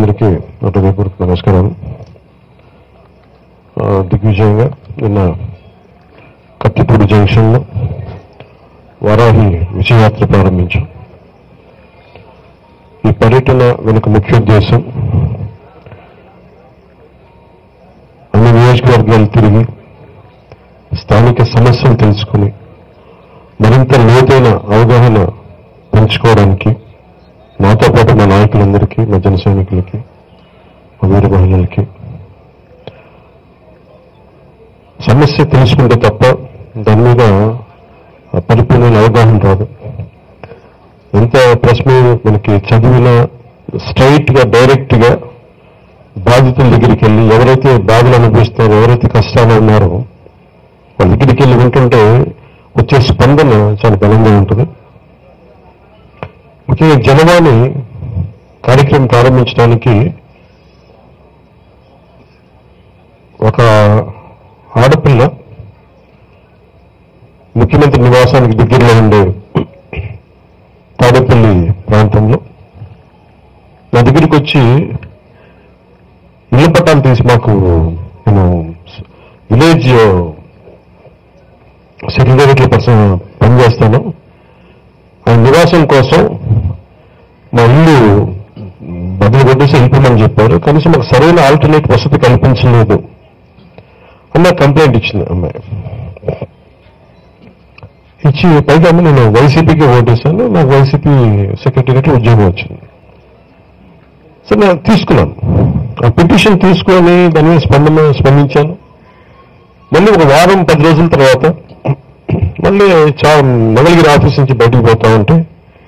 అందరికీ నా హృదయపూర్వక నమస్కారం ఆ, దిగ్విజయంగా నిన్న కత్తిపూడి జంక్షన్లో వారాహి విజయయాత్ర ప్రారంభించాం ఈ పర్యటన వెనుక ముఖ్య ఉద్దేశం అన్ని నియోజకవర్గాలు తిరిగి స్థానిక సమస్యలు తెలుసుకుని మరింత లోతైన అవగాహన పెంచుకోవడానికి నాతో పాటు మా నాయకులందరికీ మా జన సైనికులకి మా వీర మహిళలకి సమస్య తెలుసుకుంటే తప్ప దాని మీద ఆ పరిపూర్ణమైన అవగాహన రాదు ఎంత ప్రెస్ మీద మనకి చదివినా స్ట్రైట్ గా డైరెక్ట్ గా బాధితుల దగ్గరికి వెళ్ళి ఎవరైతే బాధలు అనుభవిస్తారో ఎవరైతే కష్టాలు ఉన్నారో వాళ్ళ దగ్గరికి వెళ్ళి వింటుంటే వచ్చే స్పందన చాలా బలంగా ఉంటుంది ముఖ్యంగా జనవాణి కార్యక్రమం ప్రారంభించడానికి ఒక ఆడపిల్ల ముఖ్యమంత్రి నివాసానికి దగ్గరలో ఉండే తాడేపల్లి ప్రాంతంలో నా దగ్గరికి వచ్చి ఇళ్ళ పట్టాలు తీసి మాకు నేను విలేజ్ సెక్రటరీ పర్సన్ పనిచేస్తాను ఆ నివాసం కోసం మా ఇల్లు బదులు కొట్టేసి వెళ్ళిపోమని చెప్పారు కనీసం మాకు సరైన ఆల్టర్నేట్ వసతి కల్పించలేదు అన్న కంప్లైంట్ ఇచ్చింది అమ్మాయి ఇచ్చి పైగా అమ్మ నేను వైసీపీకి ఓటేశాను నాకు వైసీపీ సెక్రటరీకి ఉద్యోగం వచ్చింది సో నేను తీసుకున్నాను ఆ పిటిషన్ తీసుకొని దాని మీద స్పందన స్పందించాను మళ్ళీ ఒక వారం పది రోజుల తర్వాత మళ్ళీ చా మంగళగిరి ఆఫీస్ నుంచి బయటికి పోతా ఉంటే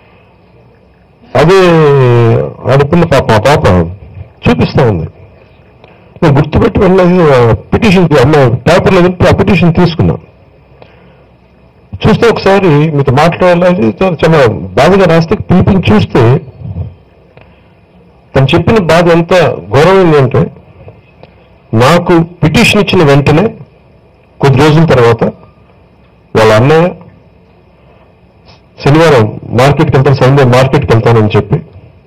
అదే ఆడపిల్ల పాప ఆ పాప చూపిస్తా ఉంది నేను గుర్తుపెట్టి వెళ్ళి పిటిషన్ అమ్మ పేపర్లో చెప్పి ఆ పిటిషన్ తీసుకున్నా చూస్తే ఒకసారి మీతో మాట్లాడాలి చాలా చాలా బాధగా రాస్తే పిలిపించి చూస్తే తను చెప్పిన బాధ ఎంత ఘోరమైంది అంటే నాకు పిటిషన్ ఇచ్చిన వెంటనే కొద్ది రోజుల తర్వాత వాళ్ళ అన్నయ్య శనివారం మార్కెట్కి వెళ్తాను సండే మార్కెట్కి వెళ్తానని చెప్పి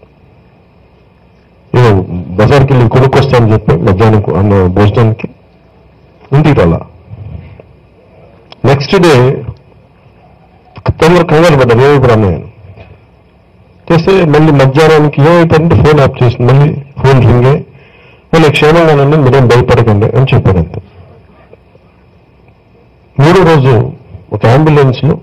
నేను బజార్కి వెళ్ళి కొనుక్కొస్తానని చెప్పి మధ్యాహ్నం అన్న భోజనానికి ఇంటికి రాలా నెక్స్ట్ డే తొందర కంగారు పడ్డాను ఏమైపోయి అన్నయ్య చేస్తే మళ్ళీ మధ్యాహ్నానికి ఏమైపోయిందంటే ఫోన్ ఆఫ్ చేసింది మళ్ళీ ఫోన్ రింగ్ అయ్యి మళ్ళీ క్షేమంగానండి మీరేం భయపడకండి అని చెప్పారు అంతే మూడో రోజు ఒక అంబులెన్స్ లో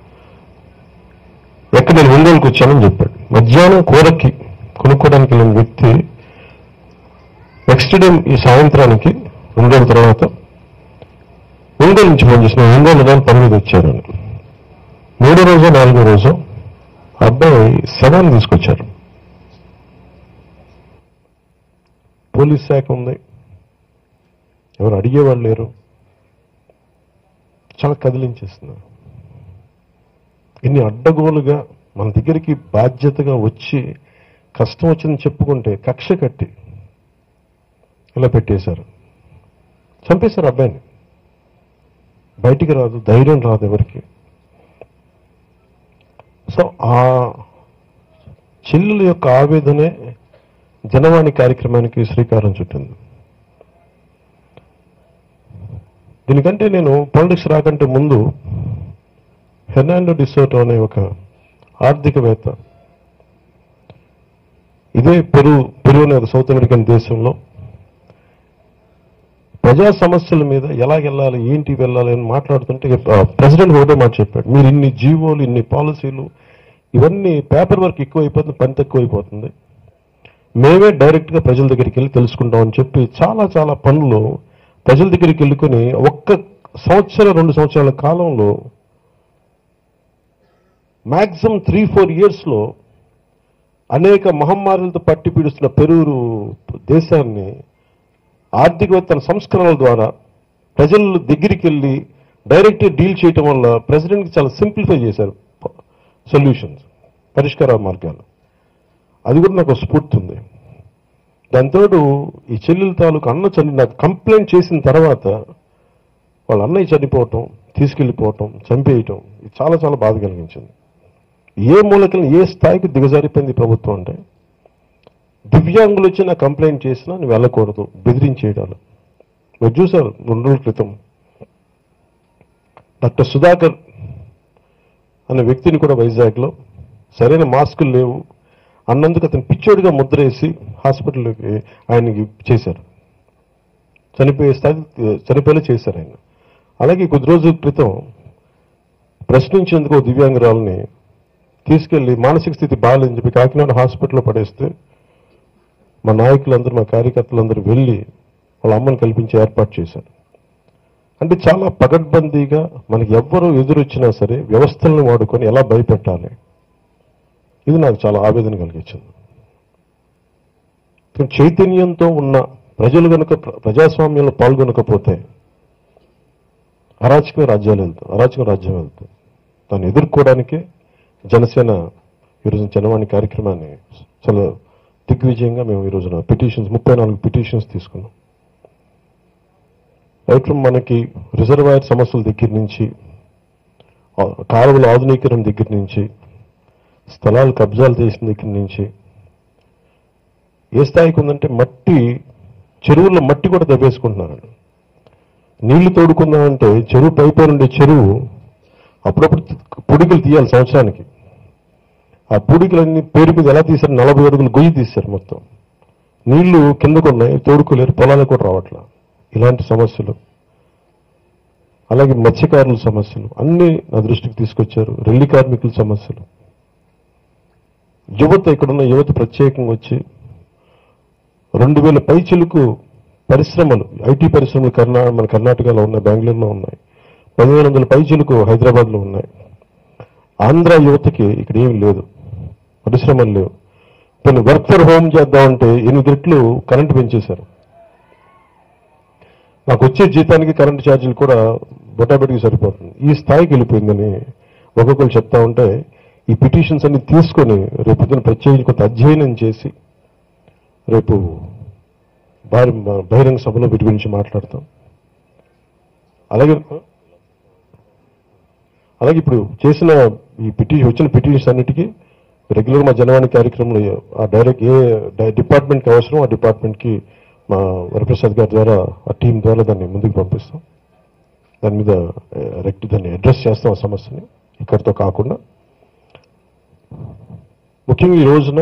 ఎక్కడ నేను ఒంగోలుకి వచ్చానని చెప్పాడు మధ్యాహ్నం కూరకి కొనుక్కోవడానికి వెళ్ళిన వ్యక్తి నెక్స్ట్ డే ఈ సాయంత్రానికి రెండు రోజుల తర్వాత ఒంగోలు నుంచి ఫోన్ చేసిన ఒంగోలు దాని పని మీద వచ్చారని మూడో రోజు నాలుగో రోజు ఆ అబ్బాయి శవాన్ని తీసుకొచ్చారు పోలీస్ శాఖ ఉంది ఎవరు అడిగేవాళ్ళు లేరు చాలా కదిలించేస్తున్నారు ఇన్ని అడ్డగోలుగా మన దగ్గరికి బాధ్యతగా వచ్చి కష్టం వచ్చిందని చెప్పుకుంటే కక్ష కట్టి ఇలా పెట్టేశారు చంపేశారు అబ్బాయిని బయటికి రాదు ధైర్యం రాదు ఎవరికి సో ఆ చెల్లెల యొక్క ఆవేదనే జనవాణి కార్యక్రమానికి శ్రీకారం చుట్టింది దీనికంటే నేను పాలిటిక్స్ రాకంటే ముందు హెర్నాండో డిసోటో అనే ఒక ఆర్థికవేత్త ఇదే పెరు పెరు అనే ఒక సౌత్ అమెరికన్ దేశంలో ప్రజా సమస్యల మీద ఎలా వెళ్ళాలి ఏంటి వెళ్ళాలి అని మాట్లాడుతుంటే ప్రెసిడెంట్ ఒకటే మాట చెప్పాడు మీరు ఇన్ని జీవోలు ఇన్ని పాలసీలు ఇవన్నీ పేపర్ వర్క్ ఎక్కువైపోతుంది పని తక్కువైపోతుంది మేమే డైరెక్ట్ గా ప్రజల దగ్గరికి వెళ్ళి తెలుసుకుంటాం అని చెప్పి చాలా చాలా పనులు ప్రజల దగ్గరికి వెళ్ళుకొని ఒక్క సంవత్సరం రెండు సంవత్సరాల కాలంలో మాక్సిమం త్రీ ఫోర్ ఇయర్స్ లో అనేక మహమ్మారులతో పట్టి పీడిస్తున్న పెరూరు దేశాన్ని ఆర్థికవేత్తల సంస్కరణల ద్వారా ప్రజల దగ్గరికి వెళ్ళి డైరెక్ట్ డీల్ చేయటం వల్ల ప్రెసిడెంట్కి చాలా సింప్లిఫై చేశారు సొల్యూషన్స్ పరిష్కార మార్గాలు అది కూడా నాకు ఒక స్ఫూర్తి ఉంది దాంతో ఈ చెల్లెల తాలూకు అన్న చని నాకు కంప్లైంట్ చేసిన తర్వాత వాళ్ళ అన్నయ్య చనిపోవటం తీసుకెళ్ళిపోవటం చంపేయటం ఇది చాలా చాలా బాధ కలిగించింది ఏ మూలకలను ఏ స్థాయికి దిగజారిపోయింది ఈ ప్రభుత్వం అంటే దివ్యాంగులు వచ్చి నా కంప్లైంట్ చేసినా నువ్వు వెళ్ళకూడదు బెదిరించేయడాలు మీరు చూశారు రెండు రోజుల క్రితం డాక్టర్ సుధాకర్ అనే వ్యక్తిని కూడా వైజాగ్లో సరైన మాస్కులు లేవు అన్నందుకు అతను పిచ్చోడిగా ముద్ర వేసి హాస్పిటల్లోకి ఆయనకి చేశారు చనిపోయే స్థాయి చనిపోయేలా చేశారు ఆయన అలాగే కొద్ది రోజుల క్రితం ప్రశ్నించేందుకు ఓ దివ్యాంగురాలని తీసుకెళ్లి మానసిక స్థితి బాగాలేదని చెప్పి కాకినాడ హాస్పిటల్లో పడేస్తే మా నాయకులందరూ మా కార్యకర్తలందరూ వెళ్ళి వాళ్ళ అమ్మని కల్పించి ఏర్పాటు చేశారు అంటే చాలా పగడ్బందీగా మనకి ఎవ్వరూ ఎదురొచ్చినా సరే వ్యవస్థలను వాడుకొని ఎలా భయపెట్టాలి ఇది నాకు చాలా ఆవేదన కలిగించింది కానీ చైతన్యంతో ఉన్న ప్రజలు కనుక ప్ర- ప్రజాస్వామ్యంలో పాల్గొనకపోతే అరాచకం రాజ్యాలు వెళ్తాయి అరాచకం రాజ్యం వెళ్తాయి దాన్ని ఎదుర్కోవడానికే జనసేన ఈరోజు జనవాణి కార్యక్రమాన్ని చాలా దిగ్విజయంగా మేము ఈ రోజున పిటిషన్స్ ముప్పై నాలుగు పిటిషన్స్ తీసుకున్నాం రైట్ మనకి రిజర్వాయర్ సమస్యల దగ్గర నుంచి ఆ, కాలువల ఆధునీకరణ దగ్గర నుంచి స్థలాలు కబ్జాలు చేసిన దగ్గర నుంచి ఏ స్థాయికి ఉందంటే మట్టి చెరువుల్లో మట్టి కూడా దబ్బేసుకుంటున్నారండి నీళ్లు తోడుకుందామంటే చెరువు పైపైన ఉండే చెరువు అప్పుడప్పుడు పుడికలు తీయాలి సంవత్సరానికి ఆ పుడికలన్నీ పేరు మీద ఎలా తీశారు నలభై అడుగులు గొయ్యి తీశారు మొత్తం నీళ్లు కిందకు ఉన్నాయి తోడుకోలేరు పొలాలకు కూడా రావట్లా ఇలాంటి సమస్యలు అలాగే మత్స్యకారుల సమస్యలు అన్ని నా దృష్టికి తీసుకొచ్చారు రెల్లి కార్మికుల సమస్యలు యువత ఇక్కడున్న యువత ప్రత్యేకంగా వచ్చి రెండు వేల పైచిలకు పరిశ్రమలు ఐటీ పరిశ్రమలు కర్ణా మన కర్ణాటకలో ఉన్నాయి బెంగళూరులో ఉన్నాయి పదిహేను వందల పైచిలకు హైదరాబాద్లో ఉన్నాయి ఆంధ్ర యువతకి ఇక్కడ ఏమి లేదు పరిశ్రమలు లేవు కొన్ని వర్క్ ఫర్ హోమ్ చేద్దామంటే ఎనిమిది రెట్లు కరెంటు పెంచేశారు నాకు వచ్చే జీతానికి కరెంటు ఛార్జీలు కూడా బొటాబెటికి సరిపోతుంది ఈ స్థాయికి వెళ్ళిపోయిందని ఒక్కొక్కరు చెప్తా ఉంటే ఈ పిటిషన్స్ అన్ని తీసుకొని రేపు పొద్దున ప్రత్యేకించి కొంత అధ్యయనం చేసి రేపు భారీ బహిరంగ సభలో వీటి గురించి మాట్లాడతాం అలాగే అలాగే ఇప్పుడు చేసిన ఈ పిటిషన్ వచ్చిన పిటిషన్స్ అన్నిటికీ రెగ్యులర్ మా జనవాణి కార్యక్రమంలో ఆ డైరెక్ట్ ఏ డై- డిపార్ట్మెంట్కి అవసరం ఆ డిపార్ట్మెంట్కి మా వరప్రసాద్ గారి ద్వారా ఆ టీం ద్వారా దాన్ని ముందుకు పంపిస్తాం దాని మీద రెక్ట్ దాన్ని అడ్రస్ చేస్తాం ఆ సమస్యని ఇక్కడితో కాకుండా ముఖ్యంగా ఈ రోజున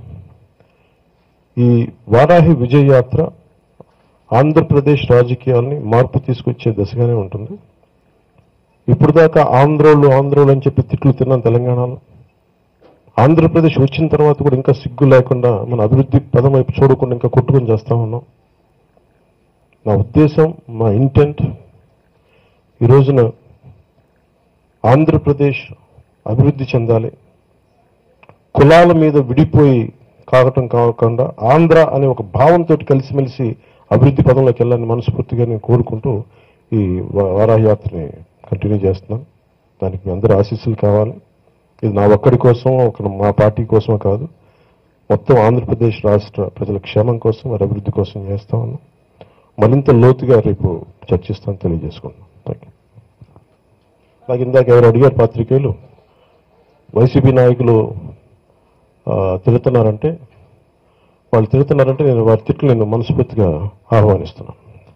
ఈ వారాహి విజయ యాత్ర ఆంధ్రప్రదేశ్ రాజకీయాల్ని మార్పు తీసుకొచ్చే దశగానే ఉంటుంది ఇప్పుడు దాకా ఆంధ్రోళ్ళు ఆంధ్రోళ్ళు అని చెప్పి తిట్లు తిన్నాం తెలంగాణలో ఆంధ్రప్రదేశ్ వచ్చిన తర్వాత కూడా ఇంకా సిగ్గు లేకుండా మన అభివృద్ధి పదం వైపు చూడకుండా ఇంకా కొట్టుకొని చేస్తా ఉన్నాం నా ఉద్దేశం మా ఇంటెంట్ ఈ రోజున ఆంధ్రప్రదేశ్ అభివృద్ధి చెందాలి కులాల మీద విడిపోయి కావటం కాకుండా ఆంధ్ర అనే ఒక భావంతో కలిసిమెలిసి అభివృద్ధి పదంలోకి వెళ్ళాలని మనస్ఫూర్తిగా నేను కోరుకుంటూ ఈ వా- వారాహి యాత్రని కంటిన్యూ చేస్తున్నాను దానికి మీ అందరూ ఆశీస్సులు కావాలి ఇది నా ఒక్కడి కోసం ఒక మా పార్టీ కోసమే కాదు మొత్తం ఆంధ్రప్రదేశ్ రాష్ట్ర ప్రజల క్షేమం కోసం వారి అభివృద్ధి కోసం చేస్తా ఉన్నాం మరింత లోతుగా రేపు చర్చిస్తాను తెలియజేసుకున్నాను థ్యాంక్ యూ అలాగే ఇందాక ఎవరు అడిగారు పాత్రికేయులు వైసీపీ నాయకులు ఆ, తిడుతున్నారంటే వాళ్ళు తిడుతున్నారంటే నేను వారి తిట్లు నేను మనస్ఫూర్తిగా ఆహ్వానిస్తున్నాను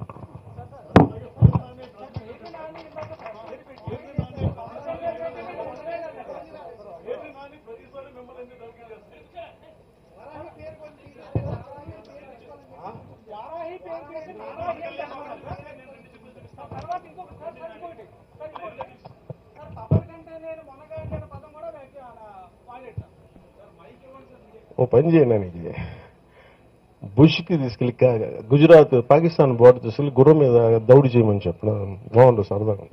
ఓ పని చేయండి ఇది బుష్కి తీసుకెళ్ళి కా- గుజరాత్ పాకిస్తాన్ బోర్డర్ తీసుకెళ్ళి గుర్రం మీద దౌడి చేయమని చెప్పిన బాగుంటుంది సరదాగా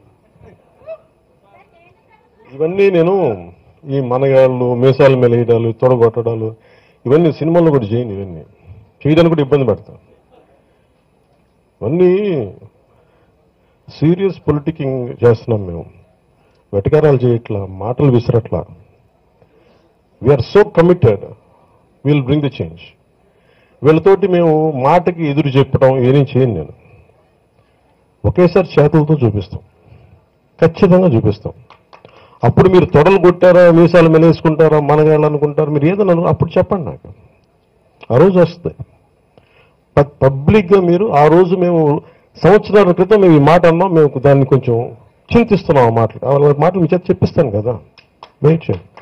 ఇవన్నీ నేను ఈ మనగాళ్ళు మీసాలు మెలగడాలు తొడగొట్టడాలు ఇవన్నీ సినిమాల్లో కూడా చేయను ఇవన్నీ చేయడానికి కూడా ఇబ్బంది పడతాను ఇవన్నీ సీరియస్ పొలిటికింగ్ చేస్తున్నాం మేము వెటకారాలు చేయట్లా మాటలు విసరట్లా we're so committed will bring the change వీళ్ళతోటి మేము మాటకి ఎదురు చెప్పడం ఏమీ చేయను నేను ఒకేసారి చేతులతో చూపిస్తాం ఖచ్చితంగా చూపిస్తాం అప్పుడు మీరు తొడలు కొట్టారా మీసాలు మెలేసుకుంటారా మనగాళ్ళు అనుకుంటారా మీరు ఏదన్నా అను- అప్పుడు చెప్పండి నాకు ఆ రోజు వస్తుంది ప- పబ్లిక్గా మీరు ఆ రోజు మేము సంవత్సరాల క్రితం మేము ఈ మాట అన్నాం మేము దాన్ని కొంచెం చింతిస్తున్నాం ఆ మాటలు ఆ మాటలు మీ చేత చెప్పిస్తాను కదా వెయిట్ చేయండి